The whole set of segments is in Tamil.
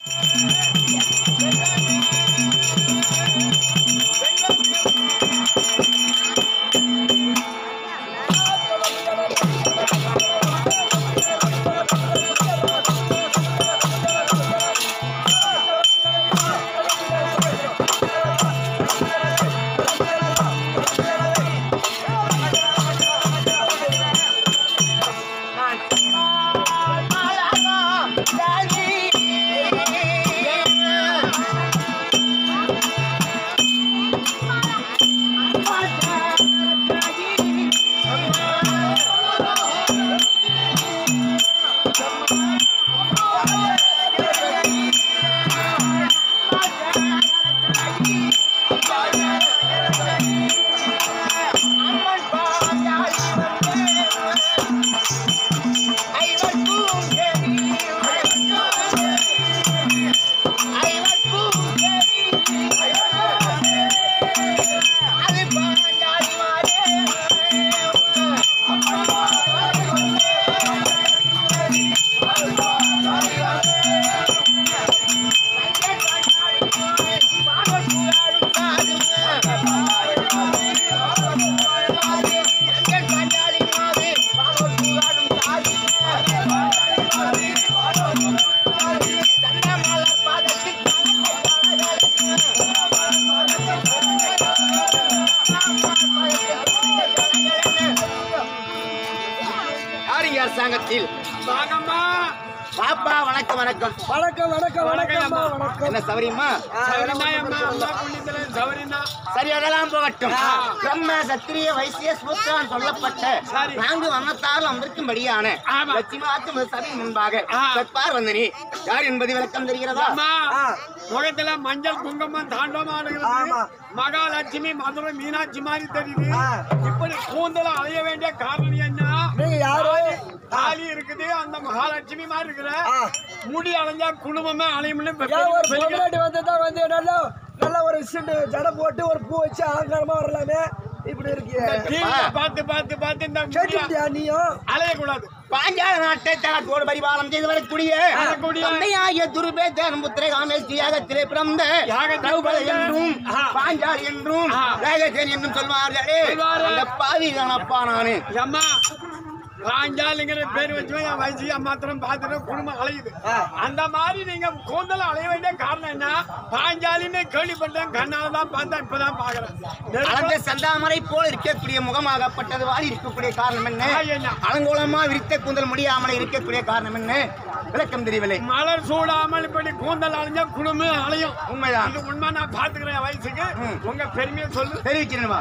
யாருங்க அரசாங்கத்தில் வாங்கம்மா பாப்பா வணக்கம் வணக்கம் வணக்கம் வணக்கம் வணக்கம்மா வணக்கம் என்ன சௌரியமா சவரினா அம்மா அம்மா புண்ணியத்துல சவரினா சரி அதெல்லாம் போகட்டும் பிரம்ம சத்திரிய வைசிய சூத்திரன் சொல்லப்பட்ட சரி. நான்கு வண்ணத்தால் அமர்க்கும்படியான ஆமா. லட்சுமாத்து சபை முன்பாக ஆ. கற்பார் வந்தனி யார் என்பது விளக்கம் தெரிகிறதா அம்மா ஆ. முகத்துல மஞ்சள் குங்குமம் தாண்டவம் ஆமா. ஆடுகிறது மகாலட்சுமி மதுரை மீனாட்சி மாதிரி தெரியுது ஆ. இப்படி கூந்தல அலைய வேண்டிய காரணம் என்ன நீங்க யாரு தாலி இருக்குது அந்த மகாலட்சுமி மாதிரி இருக்கிற ஆ. முடி அலைஞ்சா குடும்பமே அலையும்னு ஏன் ஒரு பொங்கலாட்டி வந்து தான் வந்து நல்ல நல்ல ஒரு சிண்டு ஜடை போட்டு ஒரு பூ வச்சு அலங்காரமா வரலாமே இப்படி இருக்கீங்க டிவியில பார்த்து பார்த்து பார்த்து இந்த முடிய கேட்டுட்டியா நீயும் அலையக்கூடாது பாஞ்சால நாட்டை தனத்தோடு பரிபாலம் செய்து வரக்கூடிய வரக்கூடிய தந்தையாகிய துருபேதன் புத்திர காமேஸ்வரி யாகத்திலே பிறந்த யாகத்தில் திரௌபதி பிறந்த, என்றும் ஆ. பாஞ்சால் என்றும் ஆ. ரேகசேன் என்றும் சொல்வார்களே சொல்வார்கள். அந்த பாவி தானப்பா நானு அம்மா பாஞ்சாலிங்கிற பேர் வச்சு என் வயசு மாத்திரம் பார்த்துட்டு குடும்பம் அலையுது அந்த மாதிரி நீங்க கூந்தல் அலைய வேண்டிய காரணம் என்ன பாஞ்சாலின்னு கேள்விப்பட்டேன் கண்ணால தான் பார்த்தா இப்பதான் பாக்குறேன் அழந்த சந்தாமரை போல் இருக்கக்கூடிய முகமாகப்பட்டது வாடி இருக்கக்கூடிய காரணம் என்ன ஆ, என்ன? அலங்கோலமா விரித்த கூந்தல் முடியாமல் இருக்கக்கூடிய காரணம் என்ன விளக்கம் தெரியவில்லை மலர் சூடாமல் இப்படி கூந்தல் அலைஞ்சா குடும்பம் அலையும் உண்மைதான் இது உண்மை நான் பாத்துக்கிறேன் வயசுக்கு ம். உங்க பெருமையை சொல்லு தெரிவிக்கிறேன்வா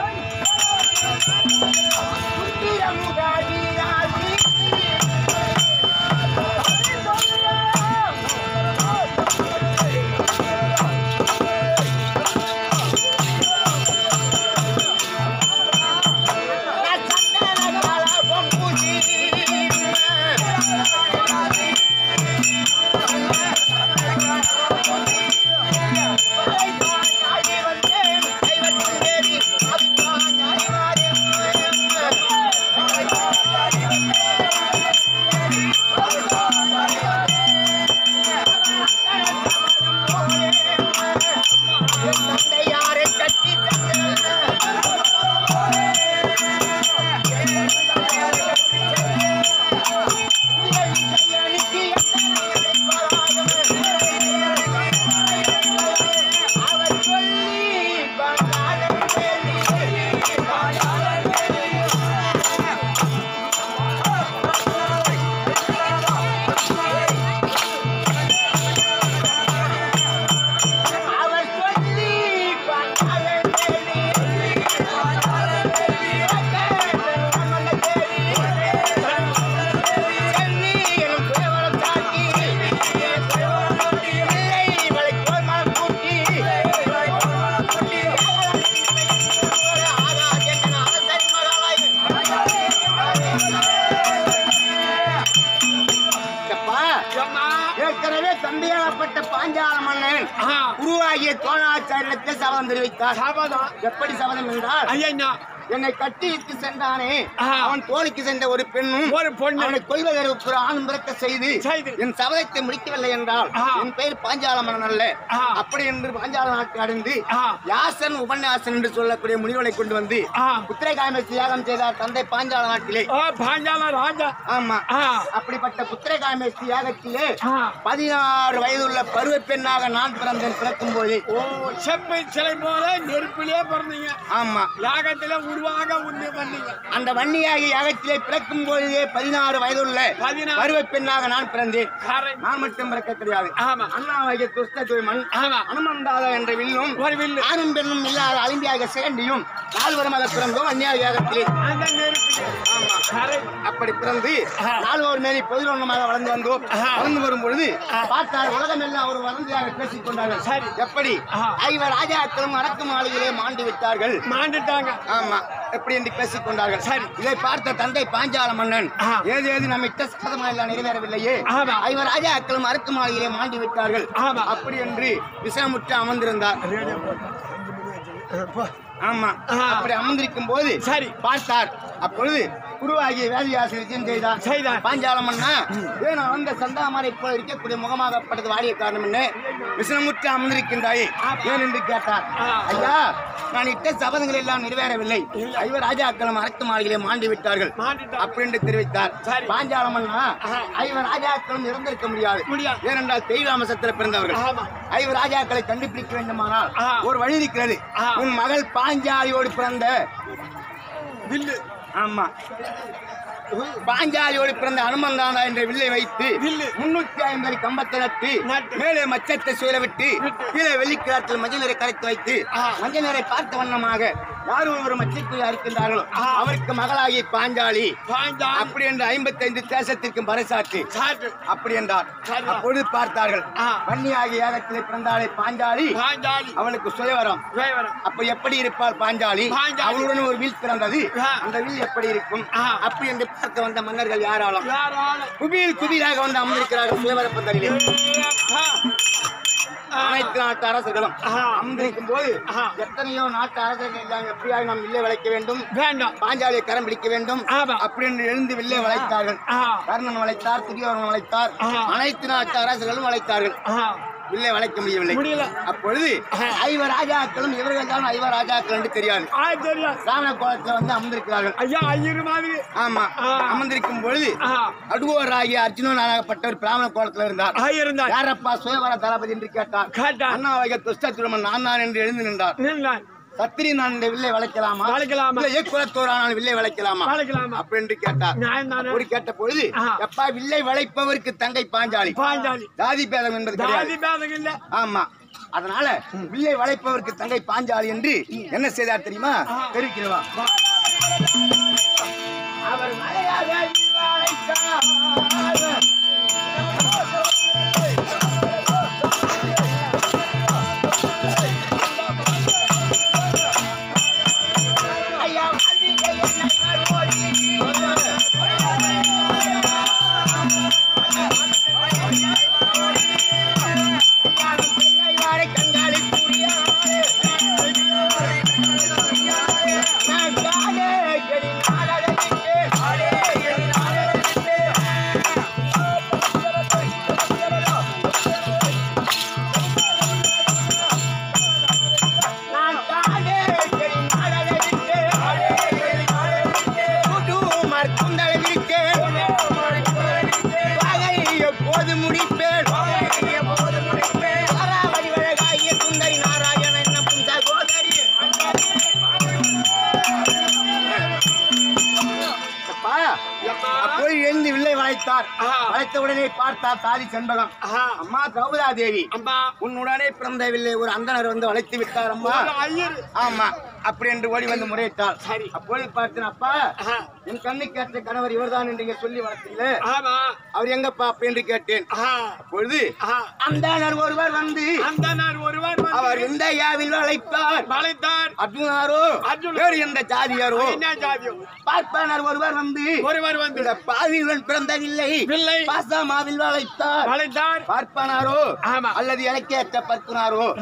தந்தையாரை கட்டி அவர் சொல்லி அம்மா ஏற்கனவே தம்பியாகப்பட்ட பாஞ்சால மன்னன் ஆ, உருவாகிய தோணாச்சாரியத்தை சபதம் தெரிவித்தார் சாபாதான் எப்படி சபதம் என்றால் ஐயா என்னை கட்டி இட்டு சென்றானே ஆஹா. அவன் தோழிக்கு சென்ற ஒரு பெண்ணும் ஒரு பொண்ணு. அவனை கொள்வதற்கு ஒரு ஆணும் பிறக்க செய்து செய்து. என் சபதத்தை முடிக்கவில்லை என்றால் ஆஹா. என் பெயர் பாஞ்சால மன்னன் அல்ல ஆஹா. அப்படி என்று பாஞ்சால நாட்டு அடைந்து ஆஹா. யாசன் உபன்யாசன் என்று சொல்லக்கூடிய முனிவனை கொண்டு வந்து ஆஹா. புத்திரகாம தியாகம் செய்தார் தந்தை பாஞ்சால நாட்டிலே ஓ பாஞ்சால ராஜா ஆமா ஆ அப்படிப்பட்ட புத்திரகாம தியாகத்திலே ஆ. பதினாறு வயதுள்ள பருவ பெண்ணாக நான் பிறந்தேன் பிறக்கும் போது ஓ செப்பை சிலை போல நெருப்பிலே பிறந்தீங்க ஆமா யாகத்துல உருவாக உண்மை பண்ணீங்க அந்த வன்னியாகி யாகத்திலே பிறக்கும் பொழுதே பதினாறு வயதுள்ள பதினாறு. பருவ பெண்ணாக நான் பிறந்தேன் கரை நான் மட்டும் பிறக்க கிடையாது ஆமா அண்ணாவாகிய துஷ்ட துய்மன் ஆமா அனுமந்தாத என்ற வில்லும் ஒரு வில்லு ஆணும் பெண்ணும் இல்லாத அலிம்பியாக சேண்டியும் நால்வரும் அதை பிறந்தோம் அந்நியாக யாகத்திலே அந்த நெருப்பிலே ஆமா கரை அப்படி பிறந்து ஆஹா. நால்வர் மேலே பதினொன்னமாக வளர்ந்து வந்தோம் ஆஹா. வளர்ந்து வரும் பொழுது பார்த்தால் உலகம் எல்லாம் ஒரு வளர்ந்தியாக பேசிக் கொண்டார்கள் சரி. எப்படி ஆஹா. ஐவர் ராஜாக்களும் அடக்கு மாளிகையிலே மாண்டு விட்டார்கள் மாண்டுட்டாங்க ஆமா எப்படி என்று பேசிக் கொண்டார்கள் சரி. இதை பார்த்த தந்தை பாஞ்சால மன்னன் ஆஹா. ஏது ஏது நம்ம இட்ட சதமா எல்லாம் நிறைவேறவில்லையே ஆமா. ஐவர் ராஜாக்களும் அடக்கு மாளிகையிலே மாண்டு விட்டார்கள் ஆமா. அப்படி என்று விஷமுற்று அமர்ந்திருந்தார் ஆமா ஆஹா. அப்படி அமர்ந்திருக்கும் போது சரி. பார்த்தார் அப்பொழுது குருவாகிய வேதியாசிரியர் விஜயம் செய்தார் செய்தார். பாஞ்சாலம் அண்ணா ஏன் அந்த சந்தாமரை போல இருக்கக்கூடிய முகமாகப்பட்டது வாடிய காரணம் என்ன விசனமுற்று அமர்ந்திருக்கின்றாயே ஏன் என்று கேட்டார் ஆ. ஐயா நான் இட்ட சபதங்கள் எல்லாம் நிறைவேறவில்லை ஐவர் ராஜாக்களும் அரக்கு மாளிகையிலே மாண்டு விட்டார்கள் மாண்டுட்டாங்க அப்படி என்று தெரிவித்தார் சரி. பாஞ்சாலம் அண்ணா ஆஹா. ஐவர் ராஜாக்களும் இறந்திருக்க முடியாது முடியாது. ஏனென்றால் தெய்வாமசத்தில் பிறந்தவர்கள் ஆமா. ஐவர் ராஜாக்களை கண்டுபிடிக்க வேண்டுமானால் ஆஹா. ஒரு வழி இருக்கிறது ஆஹா. உன் மகள் பாஞ்சாலியோடு பிறந்த வில்லு ஆமா பாஞ்சாலியோடு பிறந்த அனுமந்தானா என்ற வில்லை வைத்து வில்லு. முன்னூத்தி ஐம்பது கம்பத்தை நட்டு நட்டு. மேலே மச்சத்தை சுழல விட்டு கீழே வெள்ளிக்கிழத்தில் மஞ்சள் நீரை கரைத்து வைத்து ஆ. மஞ்சள் நீரை பார்த்த வண்ணமாக யார் ஒருவர் மச்சைக்குள் இருக்கின்றார்களோ ஆ. அவருக்கு மகளாகி பாஞ்சாலி பாஞ்சாலி அப்படி என்று ஐம்பத்தைந்து தேசத்திற்கும் பறைசாற்றி சாட்டு அப்படி என்றார் சரி. அப்பொழுது பார்த்தார்கள் ஆ. வன்னியாகி யாகத்திலே பிறந்தாளே பாஞ்சாலி பாஞ்சாலி அவளுக்கு சுயவரம் டிரைவரம் அப்ப எப்படி இருப்பாள் பாஞ்சாலி பாஞ்சாலி. அவளுடன் ஒரு வில் பிறந்தது ஆ. அந்த வில் எப்படி இருக்கும் ஆ. அப்படி என்று பார்க்க வந்த மன்னர்கள் யாராலும் யாரால குபீர் குபீராக வந்து அமர்ந்திருக்கிறார்கள் சுயவர பந்தலிலே அனைத்து நாட்டு அரசர்களும் ஆஹா. அமர்ந்திருக்கும் போது ஆஹா. எத்தனையோ நாட்டு அரசர்கள் எல்லாம் எப்படியாக நாம் வில்லை வளைக்க வேண்டும் வேண்டாம் பாஞ்சாலியை கரம் பிடிக்க வேண்டும் ஆமா. அப்படி என்று எழுந்து வில்லை வளைத்தார்கள் ஆஹா. கர்ணன் வளைத்தார் துரியோதனன் வளைத்தார் ஆஹா. அனைத்து நாட்டு அரசர்களும் வளைத்தார்கள் ஆஹா. வில்லை வளைக்க முடியவில்லை முடியல. அப்பொழுது ஆஹா. ஐவர் ராஜாக்களும் இவர்கள் தான் ஐவர் ராஜாக்கள் என்று தெரியாது ஆ தெரியும் ராண கோலத்துல வந்து அமர்ந்திருக்கிறார்கள் ஐயா ஐயரு மாதிரி ஆமா ஆ. அமர்ந்திருக்கும் பொழுது ஆஹா. அடுவோராகிய அர்ஜுனனாகப்பட்டவர் பிராமண கோலத்துல இருந்தார் ஆயிருந்தார் யாரப்பா சுயவர தளபதி என்று கேட்டார் கேட்டார் அண்ணாவாகிய துஷ்டத்துடன் நான் தான் என்று எழுந்து நின்றார் நின்றார் சத்திரி நான் இந்த வில்லை வளைக்கலாமா வளைக்கலாமா? இல்ல ஏக்குலத்தோரானால் வில்லை வளைக்கலாமா வளைக்கலாமா? அப்படி என்று கேட்டார் நியாயம் தானே அப்படி கேட்ட பொழுது ஆஹா. எப்பா வில்லை வளைப்பவருக்கு தங்கை பாஞ்சாலி பாஞ்சாலி ஜாதி பேதம் என்பது ஜாதி கிடையாது பேதம் இல்ல ஆமா அதனால வில்லை வளைப்பவருக்கு தங்கை பாஞ்சாலி என்று என்ன செய்தார் தெரியுமா ஆஹா. தெரிவிக்கிறவா அவர் மலையாக வில் வளைத்தார். ஐயா, வாழ்விக்கை என்னை மறுமொழி. ஐயா, வாழை கண்காளி கூறியாரே. நான் காலே கெடி நாடகத்திற்கு. நான் காலே கெடி நாடகத்திற்கு. புதுமர் குந்தளவிற்கு. பகை எப்போது முடிப்பேன் தாராவதி வழகாகிய சுந்தரி நாராயணன் என்னும் சகோதரி அப்பா, அப்போது எழுந்து வில்லை வளைத்தார் ஆஹா. வளைத்த உடனே பார்த்தார் தாலி செண்பகம் ஆஹா. அம்மா திரௌபதா தேவி அம்மா உன்னுடனே பிறந்த வில்லை ஒரு அந்தனர் வந்து வளைத்து விட்டார் அம்மா ஒரு ஐயரு ஆமா அப்படி என்று ஓடி வந்து முறையிட்டார் சரி. அப்போது பார்த்தேன் அப்பா ஆஹா. என் கண்ணு கேட்ட கணவர் இவர்தான் என்று இங்க சொல்லி வளர்த்தீங்களே ஆமா அவர் எங்கப்பா அப்படி என்று கேட்டேன் ஆஹா. அப்பொழுது ஆஹா. அந்தனர் ஒருவர் வந்து அந்த நாள் ஒருவர் வந்து அவர் எந்த யாவில் வளைப்பார் வளைத்தார் அர்ஜுனாரோ அர்ஜுனன். வேறு எந்த ஜாதியாரோ என்ன ஜாதியோ பார்ப்பனர் ஒருவர் வந்து ஒருவர் வந்து இந்த பாவியுடன் பிறந்ததில்லை வில்லை பாசாமாவில் வளைத்தார் வளைத்தார் பார்ப்பனாரோ ஆமா. அல்லது இலக்கியற்ற பற்குனாரோ ரைட்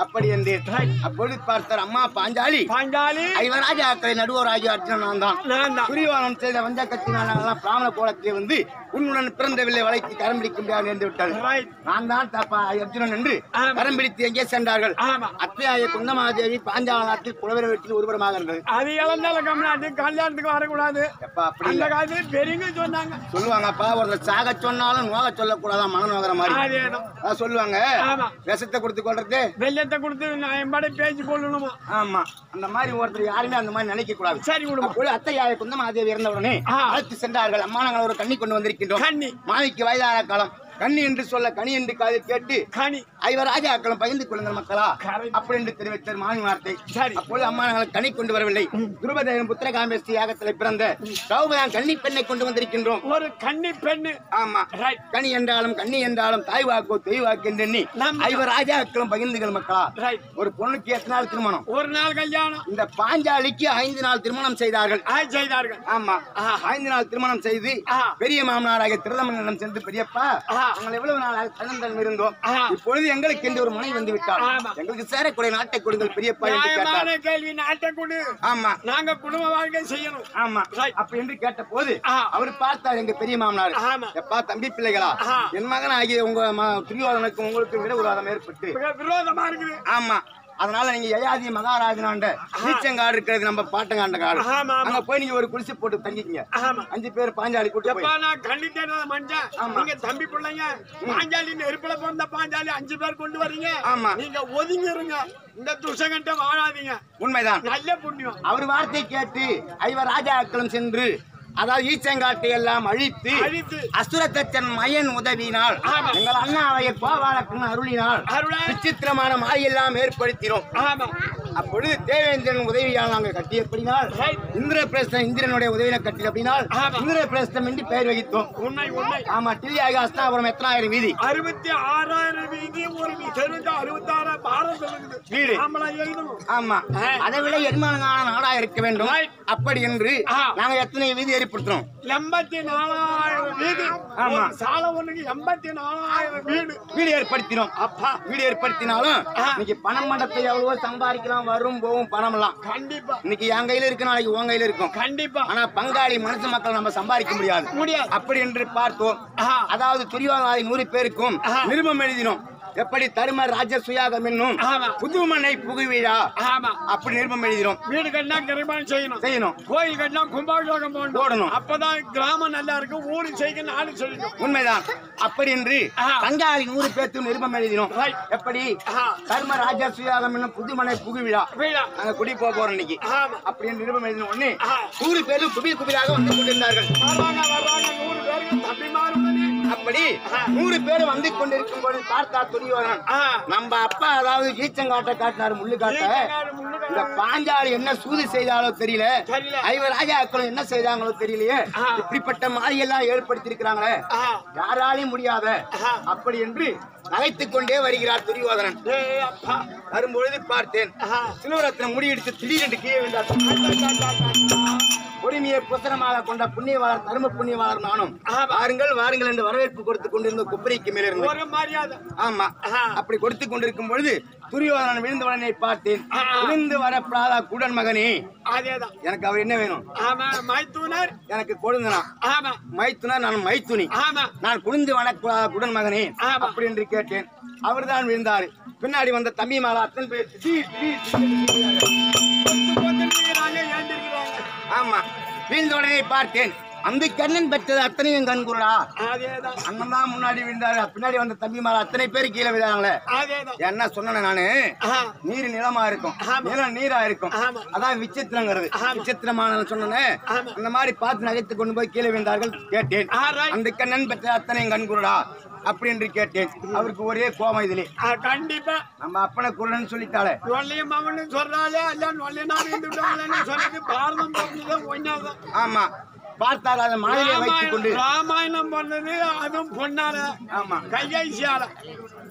அப்படி என்று அப்பொழுது பார்த்தார் அம்மா பாஞ்சாலி பாஞ்சாலி ஐவராஜாக்களை நடுவராஜா அர்ஜுனன் நான் தான் நான் தான் துரியோதனம் செய்த வஞ்ச கத்தினால பிராமண கோலத்திலே வந்து உன்னுடன் பிறந்தவில்லை வளைக்கு கரம் பிடிக்க முடியாது என்று விட்டார் Right. நான் தான் தப்பா அர்ஜுனன் என்று ஆமா. கரம் பிடித்து எங்கே சென்றார்கள் ஆமா அத்தையாய குந்தமாதேவி பாஞ்சால நாட்டில் குலவர வீட்டில் ஒருவரமாக இருந்தது அது இளந்தால கம்நாட்டு கல்யாணத்துக்கு வரக்கூடாது எப்பா அப்படி அந்த இல்ல. காலத்துல பெரியவங்க சொன்னாங்க சொல்லுவாங்கப்பா ஒருத்தர் சாக சொன்னாலும் நோக சொல்லக்கூடாதான் மன நோகிற மாதிரி அதேதான் அதான் சொல்லுவாங்க ஆமா. விஷத்தை கொடுத்து கொள்றது வெள்ளத்தை கொடுத்து நான் எம்பாடி பேச்சு கொள்ளணுமா ஆமா அந்த மாதிரி ஒருத்தர் யாருமே அந்த மாதிரி நினைக்க கூடாது சரி விடுமா அப்பொழுது அத்தையாய குந்தமாதேவி இறந்த உடனே ஆ. அழைத்து சென்றார்கள் அம்மா நாங்கள் ஒரு கண்ணி கொண்டு வந்திருக்கின்றோம் கண்ணி மாமிக்கு வயதான காலம் கண்ணி என்று சொல்ல கனி என்று காதில் கேட்டு கனி ஐவர் ராஜாக்களும் பகிர்ந்து கொள்ளுங்கள் மக்களா Correct. அப்படி என்று தெரிவித்தார் மாமி வார்த்தை சரி. அப்பொழுது அம்மா நாங்கள் கனி கொண்டு வரவில்லை துருபதேவன் புத்திர காமேஸ்தி யாகத்தில் பிறந்த சௌபதான் கன்னி பெண்ணை கொண்டு வந்திருக்கின்றோம் ஒரு கன்னி பெண்ணு ஆமா ரைட் கனி என்றாலும் கண்ணி என்றாலும் தாய் வாக்கோ தெய் வாக்கு என்று எண்ணி நம்ம- ஐவர் ராஜாக்களும் பகிர்ந்துகள் மக்களா ரைட் ஒரு பொண்ணுக்கு எத்தனை நாள் திருமணம் ஒரு நாள் கல்யாணம் இந்த பாஞ்சாலிக்கு ஐந்து நாள் திருமணம் செய்தார்கள் ஆ செய்தார்கள் ஆமா ஆ. ஐந்து நாள் திருமணம் செய்து ஆ. பெரிய மாமனாராகிய திருதமனிடம் சென்று பெரியப்பா ஆ. நாங்கள் எவ்வளவு நாள் கலந்தன் இருந்தோம் ஆ. இப்பொழுது எங்களுக்கு என்று ஒரு மனை வந்து விட்டார் ஆமா. எங்களுக்கு சேரக்கூடிய நாட்டை கொடுங்கள் பெரியப்பா என்று கேட்டார் நியாயமான கேள்வி நாட்டை கொடு ஆமா நாங்க குடும்ப வாழ்க்கை செய்யணும் ஆமா Right. அப்ப என்று கேட்ட போது ஆ. அவர் பார்த்தார் எங்க பெரிய மாமனார் ஆமா. எப்பா தம்பி பிள்ளைகளா ஆ. என் மகன் ஆகிய உங்க ம- துரியோதனுக்கும் உங்களுக்கு விரோதம் ஏற்பட்டு மிக விரோதமா இருக்குது ஆமா அதனால நீங்க யயாதி மகாராஜனாண்ட நீச்சங்காடு இருக்கிறது நம்ம பாட்டங்காண்ட காடு ஆமா, ஆமா. அங்க போய் நீங்க ஒரு குடிசை போட்டு தங்கிக்கங்க ஆமா அஞ்சு பேர் பாஞ்சாலி கூட்டு போய் எப்பா நான் கண்ணி தேடுறத மனுஷன் ஆமா. நீங்க தம்பி பிள்ளைங்க பாஞ்சாலி நெருப்புல பிறந்த பாஞ்சாலி அஞ்சு பேர் கொண்டு வர்றீங்க ஆமா. நீங்க ஒதுங்கி இருங்க இந்த துஷகண்ட வாழாதீங்க உண்மைதான் நல்ல புண்ணியம் அவர் வார்த்தை கேட்டு ஐவர் ராஜாக்களும் சென்று அதாவது ஈச்சங்காட்டை எல்லாம் அழித்து அழித்து அசுரத்தச்சன் மயன் உதவினால் ஆமா. எங்கள் அண்ணாவைய கோபாலக்கன் அருளினால் அருளால். விசித்திரமான மாயெல்லாம் ஏற்படுத்தினோம் ஆமா அப்பொழுது தேவேந்திரன் உதவியால் நாங்கள் கட்டியபடினால் Right. இந்திரபிரஸ்தம் இந்திரனுடைய உதவியில கட்டி அப்படினால் ஆமா. இந்திரபிரஸ்தம் என்று பெயர் வகித்தோம் உண்மை உண்மை ஆமா டில்லியாக அஸ்தாபுரம் எத்தனாயிரம் வீதி அறுபத்தி ஆறாயிரம் வீதி ஒரு தெருவுக்கு அறுபத்தாறு பாரம் இருக்குது வீடு. ஆம்பளை எழுதணும் ஆமா ஆ. அதை விட எருமானங்கான நாடா இருக்க வேண்டும் Right. அப்படி என்று ஆ. நாங்க எத்தனை வீதி ஏற்படுத்துறோம் எண்பத்தி நாலாயிரம் வீடு ஆமா. ஒரு சாலை ஒண்ணுக்கு எண்பத்தி நாலாயிரம் வீடு வீடு ஏற்படுத்தினோம் அப்பா வீடு ஏற்படுத்தினாலும் ஆ. இன்னைக்கு பணம் மண்டத்தை எவ்வளவோ சம்பாதிக்கலாம் வரும் போகும் பணம் எல்லாம் கண்டிப்பா இன்னைக்கு என் கையில இருக்கு நாளைக்கு உன் கையில இருக்கும் கண்டிப்பா ஆனா பங்காளி மனசு மக்கள் நம்ம சம்பாதிக்க முடியாது முடியாது அப்படி என்று பார்த்தோம் ஆஹா. அதாவது துரியோதனாதி நூறு பேருக்கும் ஆஹா. நிருபம் எழுதினோம் எப்படி தரும ராஜ சுயாகம் என்னும் ஆமா. புதுமனை புகுவிழா ஆமா அப்படி நிருபம் எழுதினோம் வீடு கட்டினா கிரமம் செய்யணும் செய்யணும் கோயில் கட்டினா கும்பாபிஷேகம் போடணும் போடணும். அப்பதான் கிராமம் நல்லா இருக்கு ஊரு செய்ய நாடு சொல்லிடும் உண்மைதான் அப்படி என்று ஆஹா. பங்காளி நூறு பேர்த்து நிருபம் எழுதினோம் Right. எப்படி ஆஹா. தர்ம ராஜா சுயாகம் என்னும் புதுமனை புகுவிழா வீடா நாங்க குடி போக போறோம் இன்னைக்கு ஆமா அப்படி என்று நிருபம் எழுதின உடனே ஆஹா. நூறு பேரும் குபில் குபிலாக வந்து கொண்டிருந்தார்கள் வர்றாங்க வர்றாங்க நூறு பேருக்கு தம்பி மாறுமணி அப்படி நூறு பேர் வந்து கொண்டிருக்கும் போது பார்த்தா துரியோதனன் ஆ நம்ம அப்பா அதாவது ஈச்சங்காட்ட காட்டினாரு முள்ளு காட்ட ஈச்சங்காடு, முள்ளு காடு. இந்த பாஞ்சாலி என்ன சூது செய்தாலோ தெரியல தெரியல. ஐவர் ராஜாக்களும் என்ன செய்தாங்களோ தெரியலையே ஆ. இப்படிப்பட்ட மாயெல்லாம் ஏற்படுத்தி இருக்கிறாங்களே ஆ யாராலையும் முடியாத ஆ. அப்படி என்று நகைத்துக் கொண்டே வருகிறார் துரியோதனன் ஏய் அப்பா வரும்பொழுது பார்த்தேன் ஆஹா. சிலுவரத்தின முடியெடுத்து திடீரென்று கீழே விழுந்தார் பொறுமையை புத்தனமாக கொண்ட புண்ணியவாளர் தர்ம புண்ணியவாளர் நானும் ஆமா. வாருங்கள் வாருங்கள் என்று வரவேற்பு கொடுத்து கொண்டிருந்த குப்பரிக்கு மேல இருந்து ஒரு மரியாதை ஆமா ஆஹா. அப்படி கொடுத்து கொண்டிருக்கும் பொழுது துரியோதனன் விழுந்தவனை பார்த்தேன் ஆஹா. விழுந்து வரப்படாதா குடன் மகனே அதேதான் எனக்கு அவர் என்ன வேணும் ஆமா மைத்தூனர் எனக்கு கொழுந்தனா ஆமா மைத்துனா நான் மைத்துனி ஆமா நான் குளிந்து வனக்கூடாத குடன் மகனே ஆமா. அப்படி என்று கேட்டேன் அவர்தான் விழுந்தாரு பின்னாடி வந்த தம்பி மாலா அத்தனை பேர் திடீர், திடீர், திடீர் விழுந்தார்கள். கொத்து கொத்து நீராங்க ஏந்திருக்கிறாங்க ஆமா வீழ்ந்த உடனே பார்த்தேன் அந்த கண்ணன் பெற்றது அத்தனையும் கண்குருடா அதேதான் அண்ணன் தான் முன்னாடி விழுந்தாரு பின்னாடி வந்த தம்பி மாலா அத்தனை பேர் கீழே விழுந்தாங்களே அதேதான் என்ன சொன்னேன் நானு ஆஹா. நீர் நிலமா இருக்கும் ஆமா. நிலம் நீரா இருக்கும் ஆமா. அதான் விசித்திரங்கிறது ஆமா. விசித்திரமான சொன்னேன் ஆமா. அந்த மாதிரி பார்த்து நகைத்து கொண்டு போய் கீழே விழுந்தார்கள் கேட்டேன் ஆ, right. அந்த கண்ணன் பெற்ற அத்தனை கண்குருடா அப்படி என்று கேட்டேன் அவருக்கு ஒரே கோபம் இதிலே ஆ, கண்டிப்பா நம்ம அப்பனை குருடன்னு சொல்லிட்டாளே நொல்லியும் அவனு சொல்றாளே எல்லாம் நொல்லினா இருந்துட்டாங்களேன்னு சொன்னது பாரதம் பிறந்தது ஒன்னாதான் ஆமா பார்த்தால் அதை மனதிலே வைத்துக் கொண்டு ராமாயணம் ராமாயணம் பண்ணது அதுவும் பொண்ணால ஆமா கையாசியால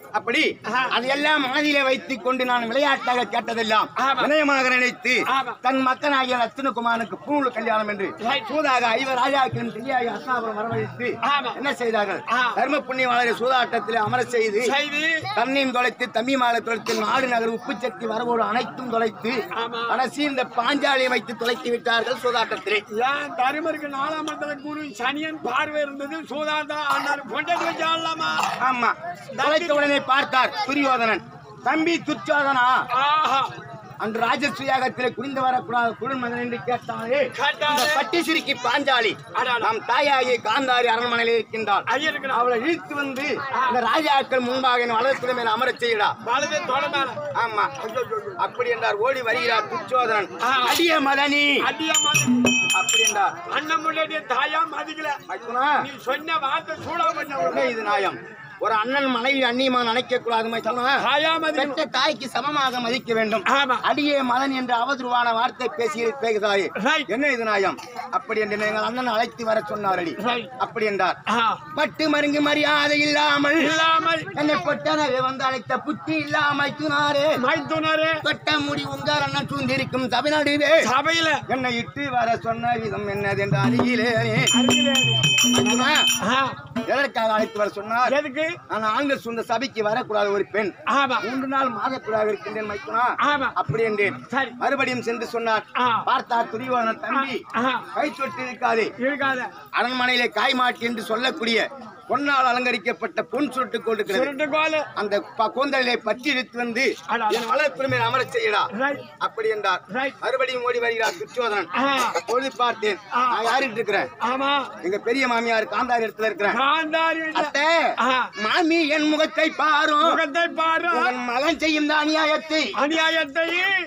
அப்படி ஆஹா. அதையெல்லாம் மனதிலே வைத்துக் கொண்டு நான் விளையாட்டாக கேட்டதெல்லாம் ஆமா. வினயமாக நினைத்து ஆமா. தன் மக்கனாகிய ரத்தினகுமாரனுக்கு பூணூல் கல்யாணம் என்று Right. சூதாக ஐவர் ராஜாக்களின் திரியாகி அஸ்தாபுரம் வரவழைத்து ஆமா. என்ன செய்தார்கள் ஆ. தர்ம புண்ணியவாளரை சூதாட்டத்தில் அமர செய்து செய்தி தண்ணியும் தொலைத்து தம்பி மாலை தொலைத்து நாடு நகர் உப்பு சக்தி வரவோடு அனைத்தும் தொலைத்து ஆமா. கடைசி இந்த பாஞ்சாலியை வைத்து தொலைத்து விட்டார்கள் சூதாட்டத்திலே ஏன் தருமருக்கு நாலாம் மண்டல குரு சனியன் பார்வை இருந்தது சூதாட்டா ஆனாலும் கொண்டாடி வச்சு ஆடலாமா ஆமா தொலைத்த உடனே பார்த்தார் துரியோதனன் தம்பி துச்சோதனா ஆஹா அன்று ராஜசுயாகத்திலே குனிந்து வரக்கூடாது குழுமகன் என்று கேட்டாலே கேட்டாரே. இந்த பட்டி சிறுக்கி பாஞ்சாலி அடாடா. நம் தாயாகிய காந்தாரி அரண்மனையில் இருக்கின்றாள் ஐயருக்கு அவளை இழுத்து வந்து இந்த ராஜாக்கள் முன்பாக என் வலதுபுறம் மேல் அமரச் செய்யடா வலது தொட மேல ஆமா அப்படி என்றார் ஓடி வருகிறார் துச்சோதனன் ஆ. அடிய மதனி அடியா மாதிரி அப்படி என்றார் அண்ணன் முன்னாடியே தாயா மதிக்கல மைத்துனா, நீ சொன்ன வார்த்தை சூடா பண்ண என்ன இது நியாயம் ஒரு அண்ணன் மனைவி அந்நியமா நினைக்க கூடாது மைத்துனா. தாயா மதிக்கணும் பெற்ற தாய்க்கு சமமாக மதிக்க வேண்டும் ஆமா அடியே மதன் என்ற அவதூறான வார்த்தை பேசி பேசுதாயே Right. என்ன இது நியாயம் அப்படி என்று எங்கள் அண்ணன் அழைத்து வர சொன்னாரடி Right. அப்படி என்றார் ஆ. பட்டு மருங்கு மரியாதை இல்லாமல் இல்லாமல் என்னை பொட்டனவே வந்து அழைத்த புத்தி இல்லாமல் துணாரே மைத்துனரே தொட்ட முடி உங்கள் அண்ணன் சூழ்ந்திருக்கும் தமிழ்நாடுவே சபையில என்னை இட்டு வர சொன்ன விதம் என்னது என்று அருகிலே அருகிலே. அண்ணா, ஆ. எதற்காக அழைத்து வர சொன்னார் எதுக்கு நான் ஆண்கள் சொந்த சபைக்கு வரக்கூடாது ஒரு பெண் ஆமா மூன்று நாள் மாதக்கூடாது இருக்கின்றேன் மைத்துனா ஆமா அப்படி என்றேன் சரி மறுபடியும் சென்று சொன்னார் ஆ. பார்த்தார் துரியோதன தம்பி ஆ. கை தொட்டு இருக்காதே இருக்காத அரண்மனையிலே காய் மாட்டி என்று சொல்லக்கூடிய பொன்னால் அலங்கரிக்கப்பட்ட பொன் சுருட்டு கொண்டிருக்கிறது சுருட்டு கோலு அந்த ப- கூந்தலிலே பற்றி இழுத்து வந்து அடா. என் வளர்ப்பிறமே அமரச் செய்யடா ரைட் அப்படி என்றார் ரைட் மறுபடியும் ஓடி வருகிறார் துச்சோதனன் ஆ. அப்பொழுது பார்த்தேன் ஆ. நான் யாருட்டு இருக்கிறேன் ஆமா எங்க பெரிய மாமியார் காந்தாரி இடத்துல இருக்கிறேன் காந்தாரி வீட்டுல. அத்தை ஆ. மாமி என் முகத்தை பாரும் முகத்தை பாரு உன் மகன் செய்யும் இந்த அநியாயத்தை அநியாயத்தை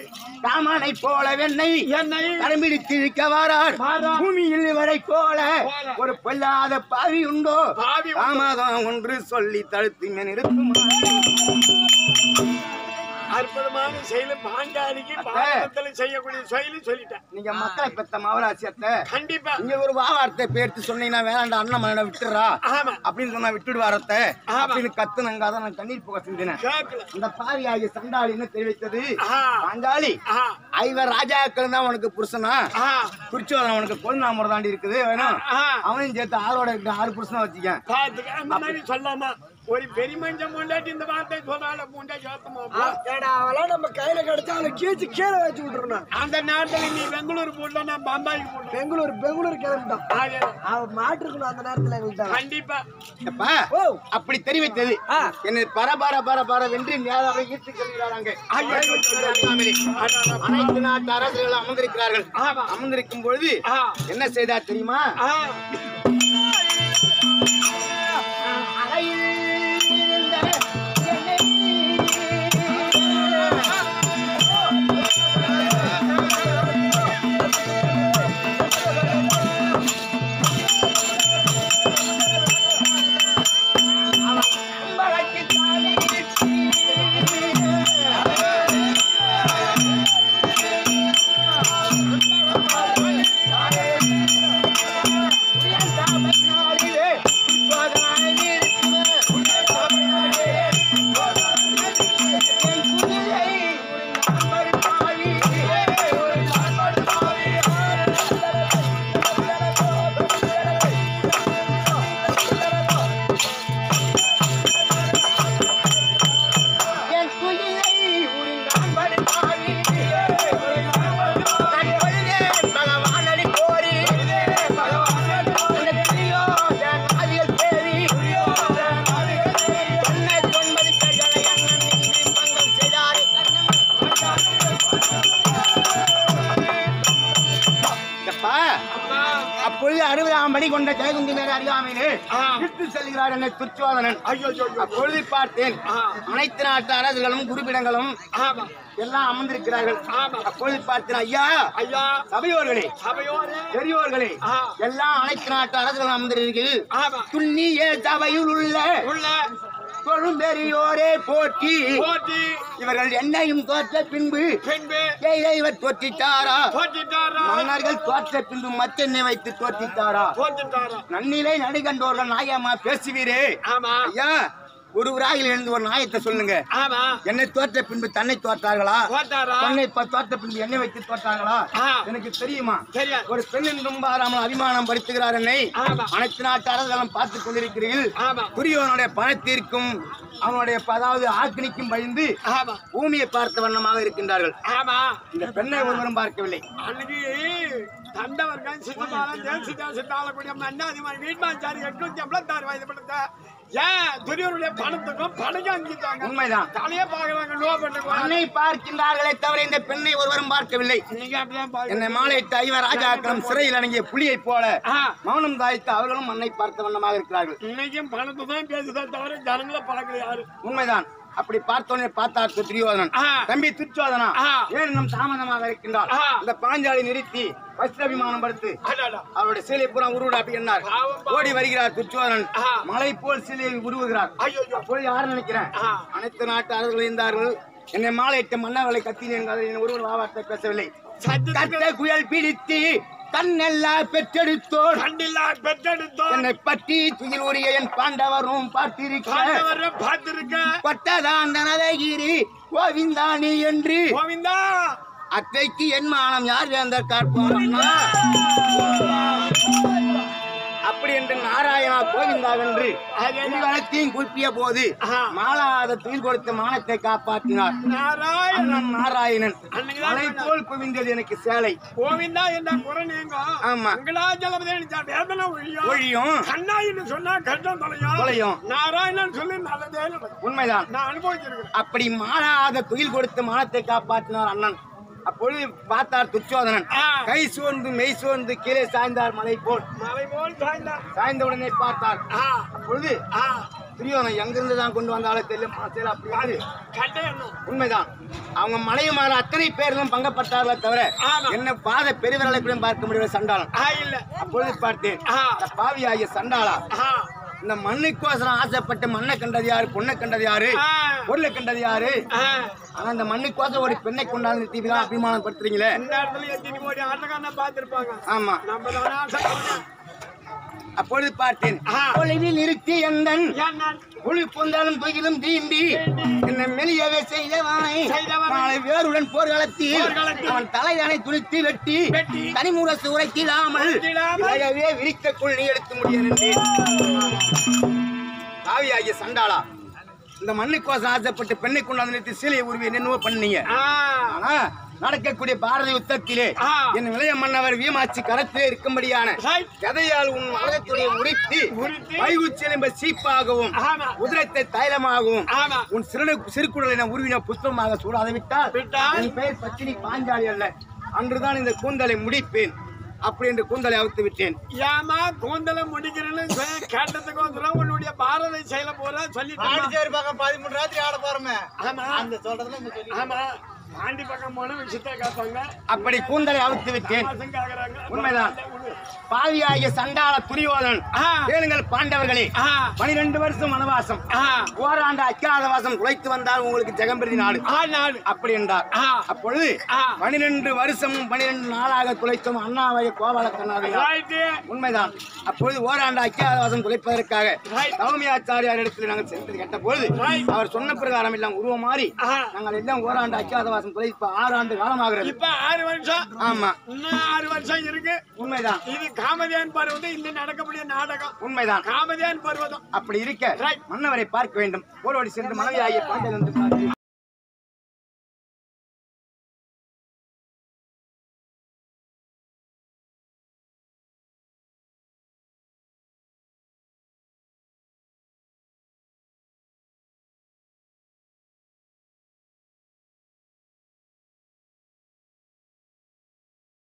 காமனை போல வெண்ணை என்னை கடம்பிடித்து இழுக்க வாரார் வாரார். பூமியில் இவரை போல போல. ஒரு பொல்லாத பாவி உண்டோ பாவி உண்டோ? தாமதம் ஒன்று சொல்லி தடுத்து நிறுத்தும் அற்புதமான செயல் பாண்டாரிக்கு பாரதத்துல செய்யக்கூடிய செயல் சொல்லிட்டேன் நீங்க மக்களை பெத்த மவராசியத்தை கண்டிப்பா நீங்க ஒரு வாவார்த்தை பேர்த்து சொன்னீங்கன்னா வேணாண்டா அண்ணன் மகனை விட்டுறா ஆமா அப்படின்னு சொன்னா விட்டுடுவாரத்தை ஆமா. அப்படின்னு கத்துனங்க அதான் நான் கண்ணீர் புக செஞ்சினேன் கேட்கல இந்த பாவி ஆகிய சண்டாளின்னு தெரிவித்தது ஆ. பாஞ்சாலி ஆ ஐவர் ராஜாக்கள் தான் உனக்கு புருஷனா ஆ குறிச்சோதன் உனக்கு கொழுந்தாமரை தாண்டி இருக்குது வேணும் ஆ அவனையும் சேர்த்து ஆளோட இருக்க ஆறு புருஷனா வச்சுக்க பாத்துக்க அந்த மாதிரி சொல்லாமா ஒரு பெரிய மனுஷன் முண்டாட்டி இந்த வார்த்தை சொல்றால முண்டா ஜோத்தமா ஏடா அவெல்லாம் நம்ம கையில கிடைச்சா அவளை கீழ்ச்சி கீழே வச்சு விட்டுருணும் அந்த நேரத்துல நீ பெங்களூர் போடல நான் பம்பாய்க்கு போட்டேன் பெங்களூர் பெங்களூர் கிளம்பிட்டான் அவன் மாட்டிருக்கணும் அந்த நேரத்துல எங்கள்கிட்ட கண்டிப்பா எப்பா ஓ அப்படி தெரிவித்தது ஆ. என்னை பரபர பரபர வென்று நேராக ஈர்த்து செல்கிறாங்க ஐயோ. அனைத்து நாட்டு அரசர்கள் அமர்ந்திருக்கிறார்கள் ஆமா அமர்ந்திருக்கும் பொழுது ஆ என்ன செய்தார் தெரியுமா ஆ அறையில் இருந்த என்னை என் குயிலை உரிந்தான் படுத்தாவி. தன் கொள்கை பகவானடி கோரி. அந்த துரியோதன ஆதிகள் தேடி. சொன்ன தொன்பது பேர்களை அண்ணன் நின்று பங்கம் செய்தார். எப்பா, அப்பொழுது அறுபதாம் படி கொண்ட ஜெயகுந்தி மேல அறியாமையிலே ஆ. விட்டு செல்கிறார் என்னை துச்சோதனன் ஐயோ ஐயோ, ஐயோ. அப்பொழுது பார்த்தேன் ஆ. அனைத்து நாட்டு அரசுகளும் குருபிடங்களும் ஆமா எல்லாம் அமர்ந்திருக்கிறார்கள் ஆமா. அப்பொழுது பார்த்தேன் ஐயா ஐயா சபையோர்களே சபையோரே பெரியோர்களே ஆ. எல்லாம் அனைத்து நாட்டு அரசுகளும் அமர்ந்திருக்கிறீர்கள் ஆமா துண்ணிய சபையில் உள்ள உள்ள தொழும் பெரியோரே போற்றி போட்டி இவர்கள் என்னையும் தோற்ற பின்பு பின்பு இவர் தோற்றிட்டாரா போட்டிட்டாரா மன்னர்கள் தோற்ற பின்பு மத்தெண்ணை வைத்து தோற்றிட்டாரா போட்டிட்டாரா நன்னிலை நடுகண்டோர்கள் நாயம்மா பேசுவீரே ஆமா ஐயா ஒரு விராகில் எழுந்து ஒரு நாயத்தை சொல்லுங்க ஆமா என்னை தோற்ற பின்பு தன்னை தோற்றார்களா போட்டாரா தன்னை ப- தோற்ற பின்பு என்னை வைத்து தோற்றார்களா ஆ. எனக்கு தெரியுமா தெரியாது ஒரு பெண் என்றும் பாராமல் அபிமானம் படுத்துகிறார் என்னை ஆமா. அனைத்து நாட்டு அரசுகளும் பார்த்துக் கொண்டிருக்கிறீர்கள் ஆமா துரியவனுடைய பணத்திற்கும் அவனுடைய ப- அதாவது ஆக்கினிக்கும் பயந்து ஆமா பூமியை பார்த்த வண்ணமாக இருக்கின்றார்கள் ஆமா இந்த பெண்ணை ஒருவரும் பார்க்கவில்லை அன்னைக்கு தண்டவர்கள் சித்தபாலம் தேசிதா சித்தாலக்கூடிய மன்னாதிமாரி வீட்மாச்சாரி எட்நூத்தி ஐம்பத்தாறு வயது படுத்த ஏன் துரியருடைய பணத்துக்கும் பணம் அஞ்சிட்டாங்க உண்மைதான் தலையே பாக்குறாங்க லோ பண்ணுவாங்க பெண்ணை பார்க்கின்றார்களே தவிர இந்த பெண்ணை ஒருவரும் பார்க்கவில்லை நீங்க அப்படிதான் பாருங்க என்னை மாலையிட்ட ஐவர் ராஜாக்களும் சிறையில் அடங்கிய புலியைப் போல ஆ, மௌனம் தாய்த்து அவர்களும் மண்ணை பார்த்த வண்ணமாக இருக்கிறார்கள் இன்னைக்கும் பணத்தை தான் பேசுதே தவிர ஜனங்களை பழக்கல யாரு உண்மைதான் அப்படி பார்த்தோன்னே பார்த்தார் துரியோதனன் ஆ. தம்பி துச்சோதனா ஆ. ஏன் இன்னும் தாமதமாக இருக்கின்றார் ஆ. இந்த பாஞ்சாலி நிறுத்தி வஸ்திரபிமானம் படுத்து அடாடா. அவருடைய சீலை பூரா உருவிட அப்படி என்னார் பாவம், பாவம். ஓடி வருகிறார் துச்சோதனன் ஆ. மலை போல் சீலையை உருவுகிறார் ஐயோ அப்போது யார் நினைக்கிறேன் ஆ. அனைத்து நாட்டு அரசர்கள் இருந்தார்கள் என்னை மாலையிட்ட மன்னர்களை கத்தினேன் என் ஒருவர் வாவார்த்தை பேசவில்லை சத்தியத்துக்கு கத்த குயல் பிடித்து கண்ணெல்லாம் பெற்றெடுத்தோர் கண்டில்லா பெற்றெடுத்தோம் என்னை பற்றி துயில் உரிய என் பாண்டவரும் பார்த்திருக்க பாண்டவரை பார்த்திருக்க கொட்டதான் தனதகிரி கோவிந்தாணி என்று கோவிந்தா அத்தைக்கு என் மானம் யார் வேந்தர் காப்பான் அப்படி என்று நாராயணா கோவிந்தா வென்று அடிவளத்தையும் குப்பிய போது ஆஹா. மாலாத துயில் கொடுத்த மானத்தை காப்பாற்றினார் நாராயண அண்ணன் நாராயணன் அன்னைக்குதான் மலை போல் குவிந்தது எனக்கு சேலை கோவிந்தா என்ற குறை நீங்க ஆமா. மங்களாஜலபதி வேதனை ஒழியும் ஒழியும் கண்ணா என்று சொன்னா கஷ்டம் தொலையும் தொலையும். நாராயணன் சொல்லி நல்லதே நடக்கும். உண்மைதான் நான் அனுபவிச்சிருக்கிறேன் அப்படி மாறாத துயில் கொடுத்து மானத்தை காப்பாற்றினார் அண்ணன் அப்பொழுது பார்த்தார் துச்சோதனன் ஆ. கை சோர்ந்து மெய் சோர்ந்து கீழே சாய்ந்தார் மலை போல் மலை போல் சாய்ந்தா சாய்ந்த உடனே பார்த்தார் ஆ அப்பொழுது ஆ துரியோதனன் எங்கிருந்து தான் கொண்டு வந்தாலே தெரியும் மனசில் அப்படி கட்டை என்ன உண்மைதான் அவங்க மலையுமாற அத்தனை பேர்களும் பங்கப்பட்டார்களே தவிர ஆமா. என்ன பாத பெரியவர்களை கூட பார்க்க முடியல சண்டாளன் ஆ இல்ல அப்பொழுது பார்த்தேன் ஆ. இந்த பாவி ஆகிய சண்டாளா ஆ இந்த மண்ணுக்கோசரம் ஆசைப்பட்டு மண்ணை கண்டது யாரு பொண்ணை கண்டது யாரு ஆ. பொருளை கண்டது யாரு ஆ. ஆனா இந்த மண்ணுக்கோசம் ஒரு பெண்ணை கொண்டாந்து நிறுத்திதான் அபிமானம் படுத்துறீங்களே இந்த இடத்துல எத்தனை கோடி ஆட்டக்காரனை பார்த்திருப்பாங்க ஆமா நம்ம தானே ஆசைப்படுறோம். அப்பொழுது பார்த்தேன் ஆ. தொலைவில் நிறுத்தி எந்தன் ஏன் நான் புலி பொந்தாலும் துயிலும் தீண்டி என்னை மெலியவே செய்தவனை செய்தவனை. நாளை வேருடன் போர்க்களத்தில் போர்க்களத்தில் அவன் தலையணை துணித்து வெட்டி வெட்டி தனிமுரசு உரைத்திடாமல் உரைத்திடாமல் இளையவே விரித்த கொள்ளி எடுத்து முடியும் ஆவியாகிய சண்டாளா இந்த மண்ணுக்கோசம் ஆசைப்பட்டு பெண்ணை கொண்டாந்து நிறுத்தி சீலையை உருவி என்னென்னவோ பண்ணீங்க ஆ ஆனா நடக்கக்கூடிய பாரத யுத்தத்திலே ஆ. என் இளைய மன்னவர் வீமாட்சி கரத்திலே இருக்கும்படியான ரைட். கதையால் உன் உலகத்துடைய உரித்து உரித்து. வைகுச்செலும்ப சீப்பாகவும் ஆமா. உதிரத்தை தைலமாகவும் ஆமா உன் சிறு சிறுகுடலை நான் உருவின புஷ்பமாக சூடாத விட்டால் விட்டால்? என் பெயர் பச்சினி பாஞ்சாலி அல்ல அன்றுதான் இந்த கூந்தலை முடிப்பேன் அப்படி என்று கூந்தலை அவுத்து விட்டேன் ஏமா கூந்தல முடிக்கிறேன்னு சொல்லி கேட்டதுக்கு வந்துடும் உன்னுடைய பாரதை செயல போற சொல்லிட்டு பாண்டிச்சேரி பக்கம் பதிமூணு ராத்திரி ஆட போறோமே ஆமா அந்த சொல்றதுல நம்ம சொல்லி ஆமா பாண்டி பக்கம் போன விஷயத்த காப்பாங்க அப்படி கூந்தலை அவுத்து விட்டேன் மாசம் கேக்குறாங்க உண்மைதான். பாவியாகிய சண்டாள துரியோதனன் ஆ. கேளுங்கள் பாண்டவர்களே ஆ பனிரெண்டு வருஷம் வனவாசம் ஆ ஓராண்டு அஜாதவாசம் குலைத்து வந்தால் உங்களுக்கு ஜெகம்பிரதி நாடு ஆ நாடு அப்படி என்றார் ஆ. அப்பொழுது ஆ. பனிரெண்டு வருஷமும் பனிரெண்டு நாளாக துளைத்தும் அண்ணாவைய கோபால கண்ணாடியார் ரைட்டு உண்மைதான் அப்பொழுது ஓராண்டு அக்கியாதவாசம் குலைப்பதற்காக Right. சௌமியாச்சாரியார் இடத்தில் நாங்கள் சென்று கேட்ட பொழுது Right. அவர் சொன்ன பிரகாரம் எல்லாம் உருவம் மாறி ஆ. நாங்கள் எல்லாம் ஓராண்டு அக்கியாதவாசம் குலை இப்ப ஆறாண்டு காலமாகிறது இப்ப ஆறு வருஷம் ஆமா இன்னும் ஆறு வருஷம் இருக்கு உண்மைதான் இது காமதேன் பருவதம் இன்னும் நடக்கக்கூடிய நாடகம் உண்மைதான் காமதேன் பருவதம் அப்படி இருக்க Right. மன்னவரை பார்க்க வேண்டும் ஓடோடி சென்று மனைவியாகிய பாண்டியன் என்று பார்த்து